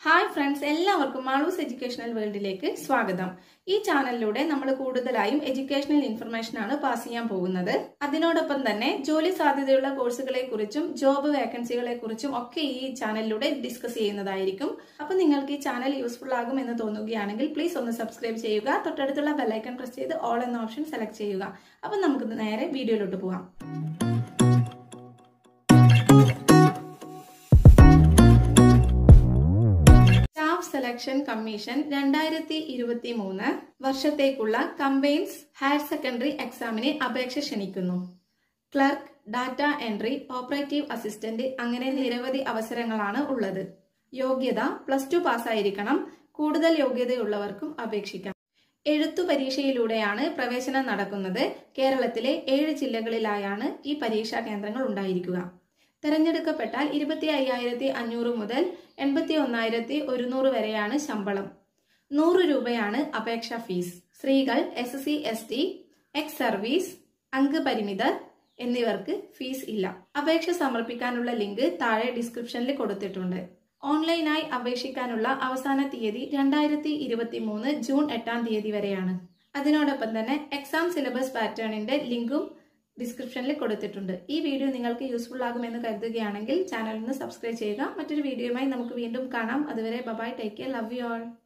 hi friends എല്ലാവർക്കും Malu's educational വേൾഡിലേക്ക് സ്വാഗതം ഈ ചാനലിലൂടെ നമ്മൾ കൂടുതലായും എഡ്യൂക്കേഷണൽ ഇൻഫർമേഷൻ ആണ് പാസ് ചെയ്യാൻ പോകുന്നത് അതിനോടൊപ്പം തന്നെ ജോലി സാധ്യതയുള്ള കോഴ്സുകളെ കുറിച്ചും ജോബ് വേക്കൻസികളെ കുറിച്ചും ഒക്കെ ഈ ചാനലിലൂടെ ഡിസ്കസ് ചെയ്യുന്നതായിരിക്കും അപ്പൊ നിങ്ങൾക്ക് ഈ ചാനൽ യൂസ്ഫുൾ ആകും എന്ന് തോന്നുകയാണെങ്കിൽ പ്ലീസ് ഒന്ന് സബ്സ്ക്രൈബ് ചെയ്യുക തൊട്ടടുത്തുള്ള ബെല്ലൈക്കൺ പ്രസ് ചെയ്ത് ഓൾ എന്ന ഓപ്ഷൻ സെലക്ട് ചെയ്യുക അപ്പൊ നമുക്ക് നേരെ വീഡിയോയിലോട്ട് പോവാം സ്റ്റാഫ് സെലക്ഷൻ കമ്മീഷൻ രണ്ടായിരത്തി ഇരുപത്തി മൂന്ന് വർഷത്തേക്കുള്ള കമ്പൈൻസ് ഹയർ സെക്കൻഡറി എക്സാമിന് അപേക്ഷ ക്ഷണിക്കുന്നു clerk data entry operative assistant അങ്ങനെ നിരവധി അവസരങ്ങളാണ് ഉള്ളത് യോഗ്യത പ്ലസ് ടു പാസ്സായിരിക്കണം കൂടുതൽ യോഗ്യതയുള്ളവർക്കും അപേക്ഷിക്കാം എഴുത്തു പരീക്ഷയിലൂടെയാണ് പ്രവേശനം നടക്കുന്നത് കേരളത്തിലെ ഏഴ് ജില്ലകളിലായാണ് ഈ പരീക്ഷാ കേന്ദ്രങ്ങൾ ഉണ്ടായിരിക്കുക തെരഞ്ഞെടുക്കപ്പെട്ടാൽ ഇരുപത്തി അയ്യായിരത്തി അഞ്ഞൂറ് മുതൽ എൺപത്തി ഒന്നായിരത്തി ഒരുന്നൂറ് വരെയാണ് ശമ്പളം നൂറ് രൂപയാണ് അപേക്ഷാ ഫീസ് സ്ത്രീകൾ S C S T ex service അംഗപരിമിതർ എന്നിവർക്ക് ഫീസ് ഇല്ല അപേക്ഷ സമർപ്പിക്കാനുള്ള ലിങ്ക് താഴെ ഡിസ്ക്രിപ്ഷനിൽ കൊടുത്തിട്ടുണ്ട് ഓൺലൈനായി അപേക്ഷിക്കാനുള്ള അവസാന തീയതി രണ്ടായിരത്തി ഇരുപത്തി മൂന്ന് ജൂൺ എട്ടാം തീയതി വരെയാണ് അതിനോടൊപ്പം തന്നെ എക്സാം സിലബസ് പാറ്റേണിന്റെ ലിങ്കും ഡിസ്ക്രിപ്ഷനിൽ കൊടുത്തിട്ടുണ്ട് ഈ വീഡിയോ നിങ്ങൾക്ക് യൂസ്ഫുൾ ആകുമെന്ന് കരുതുകയാണെങ്കിൽ ചാനലിന് സബ്സ്ക്രൈബ് ചെയ്യുക മറ്റൊരു വീഡിയോയുമായി നമുക്ക് വീണ്ടും കാണാം അതുവരെ bye bye take care love you all